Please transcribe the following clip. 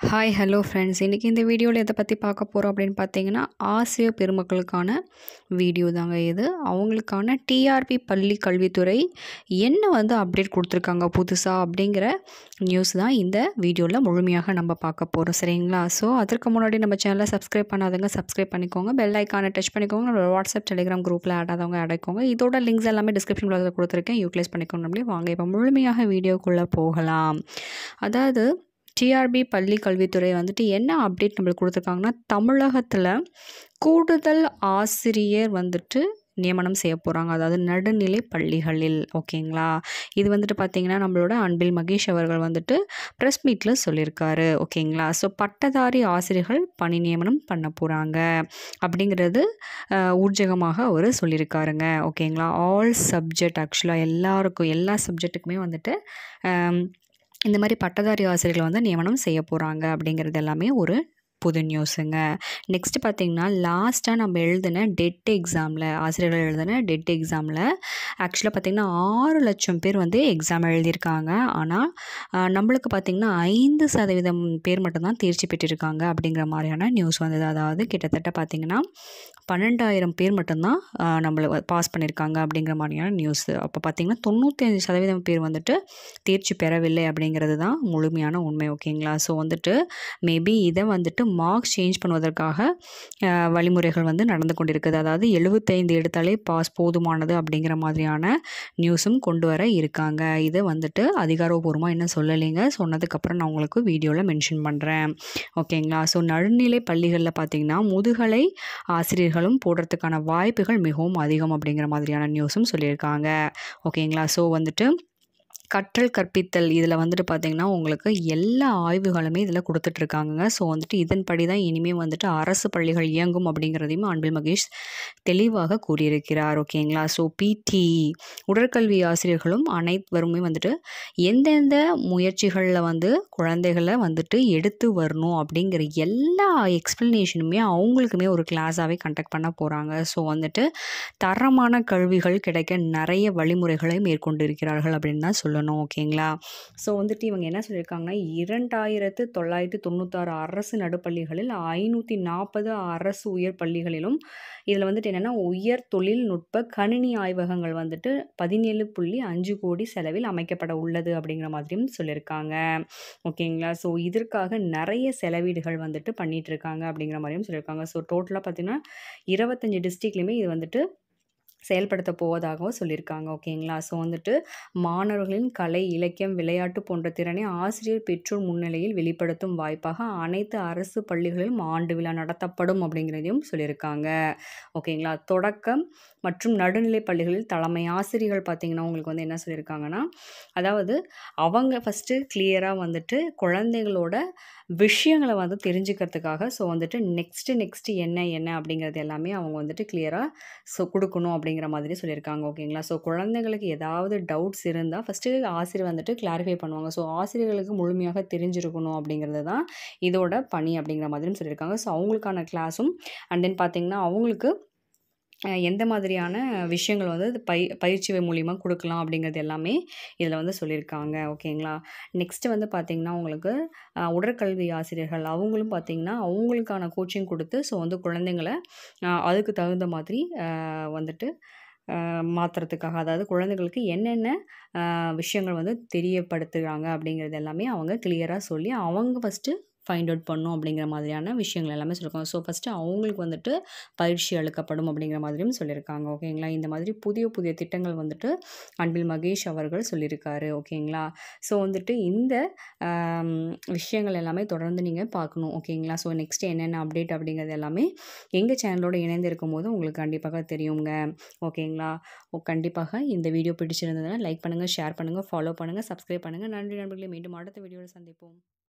hi hello friends இன்றைக்கி இந்த வீடியோவில் எதை பற்றி பார்க்க போகிறோம் அப்படின்னு பார்த்தீங்கன்னா ஆசிய பெருமக்களுக்கான வீடியோ தாங்க இது அவங்களுக்கான டிஆர்பி பள்ளி கல்வித்துறை என்ன வந்து அப்டேட் கொடுத்துருக்காங்க புதுசாக அப்படிங்கிற நியூஸ் தான் இந்த வீடியோவில் முழுமையாக நம்ம பார்க்க போகிறோம் சரிங்களா ஸோ அதற்கு முன்னாடி நம்ம சேனலை சப்ஸ்கிரைப் பண்ணாதவங்க சப்ஸ்கிரைப் பண்ணிக்கோங்க பெல் ஐக்கானை டச் பண்ணிக்கோங்க நம்மளோட வாட்ஸ்அப் டெலிகிராம் குரூப்பில் ஆட் ஆதவங்க அடைக்கோங்க இதோட லிங்க்ஸ் எல்லாமே டிஸ்கிரிப்ஷன் பாக்ஸில் கொடுத்துருக்கேன் யூட்டிலைஸ் பண்ணிக்கோங்க அப்படியே வாங்க இப்போ முழுமையாக வீடியோக்குள்ளே போகலாம் அதாவது டிஆர்பி பள்ளி கல்வித்துறை வந்துட்டு என்ன அப்டேட் நம்மளுக்கு கொடுத்துருக்காங்கன்னா தமிழகத்தில் கூடுதல் ஆசிரியர் வந்துட்டு நியமனம் செய்ய போகிறாங்க அதாவது நடுநிலை பள்ளிகளில் ஓகேங்களா இது வந்துட்டு பார்த்திங்கன்னா நம்மளோட அன்பில் மகேஷ் அவர்கள் வந்துட்டு ப்ரெஸ் மீட்டில் சொல்லியிருக்காரு ஓகேங்களா ஸோ பட்டதாரி ஆசிரியர்கள் பணி நியமனம் பண்ண போகிறாங்க அப்படிங்கிறது ஊர்ஜகமாக அவர் சொல்லியிருக்காருங்க ஓகேங்களா ஆல் சப்ஜெக்ட் ஆக்சுவலாக எல்லாருக்கும் எல்லா சப்ஜெக்ட்டுக்குமே வந்துட்டு இந்த மாதிரி பட்டதாரி ஆசிரியர்களை வந்து நியமனம் செய்ய போகிறாங்க அப்படிங்கிறது எல்லாமே ஒரு புது நியூஸுங்க நெக்ஸ்ட் பார்த்திங்கன்னா லாஸ்ட்டாக நம்ம எழுதின டெட் எக்ஸாமில் ஆசிரியர்கள் எழுதின டெட் எக்ஸாமில் ஆக்சுவலாக பார்த்திங்கன்னா ஆறு லட்சம் பேர் வந்து எக்ஸாம் எழுதியிருக்காங்க ஆனால் நம்மளுக்கு பார்த்திங்கன்னா ஐந்து சதவீதம் பேர் மட்டும்தான் தேர்ச்சி பெற்றிருக்காங்க அப்படிங்கிற மாதிரியான நியூஸ் வந்தது அதாவது கிட்டத்தட்ட பார்த்திங்கன்னா பன்னெண்டாயிரம் பேர் மட்டும்தான் நம்மளை பாஸ் பண்ணியிருக்காங்க அப்படிங்கிற மாதிரியான நியூஸ் அப்போ பார்த்திங்கன்னா தொண்ணூற்றி அஞ்சு சதவீதம் பேர் வந்துட்டு தேர்ச்சி பெறவில்லை அப்படிங்கிறது தான் முழுமையான உண்மை ஓகேங்களா ஸோ வந்துட்டு மேபி இதை வந்துட்டு மார்க்ஸ் சேஞ்ச் பண்ணுவதற்காக வழிமுறைகள் வந்து நடந்து கொண்டிருக்குது அதாவது எழுபத்தைந்து எடுத்தாலே பாஸ் போதுமானது அப்படிங்கிற மாதிரியான நியூஸும் கொண்டு வர இருக்காங்க இதை வந்துட்டு அதிகாரப்பூர்வமாக இன்னும் சொல்லலைங்க சொன்னதுக்கப்புறம் நான் உங்களுக்கு வீடியோவில் மென்ஷன் பண்ணுறேன் ஓகேங்களா ஸோ நடுநிலை பள்ளிகளில் பார்த்திங்கன்னா முதுகலை ஆசிரியர்களும் போடுறதுக்கான வாய்ப்புகள் மிகவும் அதிகம் அப்படிங்கிற மாதிரியான நியூஸும் சொல்லியிருக்காங்க ஓகேங்களா ஸோ வந்துட்டு கற்றல் கற்பித்தல் இதில் வந்துட்டு பார்த்திங்கன்னா உங்களுக்கு எல்லா ஆய்வுகளுமே இதில் கொடுத்துட்ருக்காங்க ஸோ வந்துட்டு இதன்படி தான் இனிமேல் வந்துட்டு அரசு பள்ளிகள் இயங்கும் அப்படிங்கிறதையும் அன்பில் மகேஷ் தெளிவாக கூறியிருக்கிறார் ஓகேங்களா ஸோ பிடி உடற்கல்வி ஆசிரியர்களும் அனைவருமே வந்துட்டு எந்தெந்த முயற்சிகளில் வந்து குழந்தைகளை வந்துட்டு எடுத்து வரணும் அப்படிங்கிற எல்லா எக்ஸ்ப்ளனேஷனுமே அவங்களுக்குமே ஒரு கிளாஸாகவே கண்டக்ட் பண்ண போகிறாங்க ஸோ வந்துட்டு தரமான கல்விகள் கிடைக்க நிறைய வழிமுறைகளை மேற்கொண்டு இருக்கிறார்கள் அப்படின்னு தான் சொல்லணும் சொல்லணும் ஓகேங்களா ஸோ வந்துட்டு இவங்க என்ன சொல்லியிருக்காங்கன்னா இரண்டாயிரத்து தொள்ளாயிரத்து தொண்ணூத்தாறு அரசு நடுப்பள்ளிகளில் ஐநூற்றி நாற்பது அரசு உயர் பள்ளிகளிலும் இதில் வந்துட்டு என்னென்னா உயர் தொழில்நுட்ப கணினி ஆய்வகங்கள் வந்துட்டு பதினேழு புள்ளி அஞ்சு கோடி செலவில் அமைக்கப்பட உள்ளது அப்படிங்கிற மாதிரியும் சொல்லியிருக்காங்க ஓகேங்களா ஸோ இதற்காக நிறைய செலவீடுகள் வந்துட்டு பண்ணிகிட்டு இருக்காங்க அப்படிங்கிற மாதிரியும் சொல்லியிருக்காங்க ஸோ டோட்டலாக பார்த்திங்கன்னா இருபத்தஞ்சி டிஸ்ட்ரிக்ட்லேயுமே இது வந்துட்டு செயல்படுத்த போவதாகவும் சொல்லியிருக்காங்க ஓகேங்களா ஸோ வந்துட்டு மாணவர்களின் கலை இலக்கியம் விளையாட்டு போன்ற திறனை ஆசிரியர் பெற்றோர் முன்னிலையில் வெளிப்படுத்தும் வாய்ப்பாக அனைத்து அரசு பள்ளிகளிலும் ஆண்டு விழா நடத்தப்படும் அப்படிங்கிறதையும் சொல்லியிருக்காங்க ஓகேங்களா தொடக்கம் மற்றும் நடுநிலை பள்ளிகளில் தலைமை ஆசிரியர்கள் பார்த்திங்கன்னா உங்களுக்கு வந்து என்ன சொல்லியிருக்காங்கன்னா அதாவது அவங்க ஃபஸ்ட்டு கிளியராக வந்துட்டு குழந்தைகளோட விஷயங்களை வந்து தெரிஞ்சுக்கிறதுக்காக ஸோ வந்துட்டு நெக்ஸ்ட்டு நெக்ஸ்ட்டு என்ன என்ன அப்படிங்கிறது எல்லாமே அவங்க வந்துட்டு கிளியராக ஸோ கொடுக்கணும் அப்படிங்கிற மாதிரி சொல்லியிருக்காங்க ஓகேங்களா ஸோ குழந்தைங்களுக்கு ஏதாவது டவுட்ஸ் இருந்தால் ஃபஸ்ட்டு ஆசிரியர் வந்துட்டு கிளாரிஃபை பண்ணுவாங்க ஸோ ஆசிரியர்களுக்கு முழுமையாக தெரிஞ்சிருக்கணும் அப்படிங்கிறது தான் இதோட பணி அப்படிங்கிற மாதிரியும் சொல்லியிருக்காங்க ஸோ அவங்களுக்கான கிளாஸும் அண்ட் தென் பார்த்திங்கன்னா அவங்களுக்கு எந்த மாதிரியான விஷயங்கள் வந்து பை பயிற்சி மூலிமா கொடுக்கலாம் அப்படிங்கிறது எல்லாமே இதில் வந்து சொல்லியிருக்காங்க ஓகேங்களா நெக்ஸ்ட்டு வந்து பார்த்திங்கன்னா உங்களுக்கு உடற்கல்வி ஆசிரியர்கள் அவங்களும் பார்த்திங்கன்னா அவங்களுக்கான கோச்சிங் கொடுத்து ஸோ வந்து குழந்தைங்களை அதுக்கு தகுந்த மாதிரி வந்துட்டு மாற்றுறதுக்காக அதாவது குழந்தைங்களுக்கு என்னென்ன விஷயங்கள் வந்து தெரியப்படுத்துகிறாங்க அப்படிங்கிறது எல்லாமே அவங்க கிளியராக சொல்லி அவங்க ஃபஸ்ட்டு ஃபைண்ட் அவுட் பண்ணும் அப்படிங்கிற மாதிரியான விஷயங்கள் எல்லாமே சொல்லியிருக்காங்க ஸோ ஃபஸ்ட்டு அவங்களுக்கு வந்துட்டு பயிற்சி அளிக்கப்படும் அப்படிங்கிற மாதிரியும் சொல்லியிருக்காங்க ஓகேங்களா இந்த மாதிரி புதிய புதிய திட்டங்கள் வந்துட்டு அன்பில் மகேஷ் அவர்கள் சொல்லியிருக்காரு ஓகேங்களா ஸோ வந்துட்டு இந்த விஷயங்கள் எல்லாமே தொடர்ந்து நீங்கள் பார்க்கணும் ஓகேங்களா ஸோ நெக்ஸ்ட் என்னென்ன அப்டேட் அப்படிங்கிறது எல்லாமே எங்கள் சேனலோடு இணைந்து இருக்கும்போது உங்களுக்கு கண்டிப்பாக தெரியுங்க ஓகேங்களா கண்டிப்பாக இந்த வீடியோ பிடிச்சிருந்ததுன்னா லைக் பண்ணுங்கள் ஷேர் பண்ணுங்கள் ஃபாலோ பண்ணுங்கள் சப்ஸ்கிரைப் பண்ணுங்கள் நன்றி நண்பர்களே மீண்டும் அடுத்த வீடியோவில் சந்திப்போம்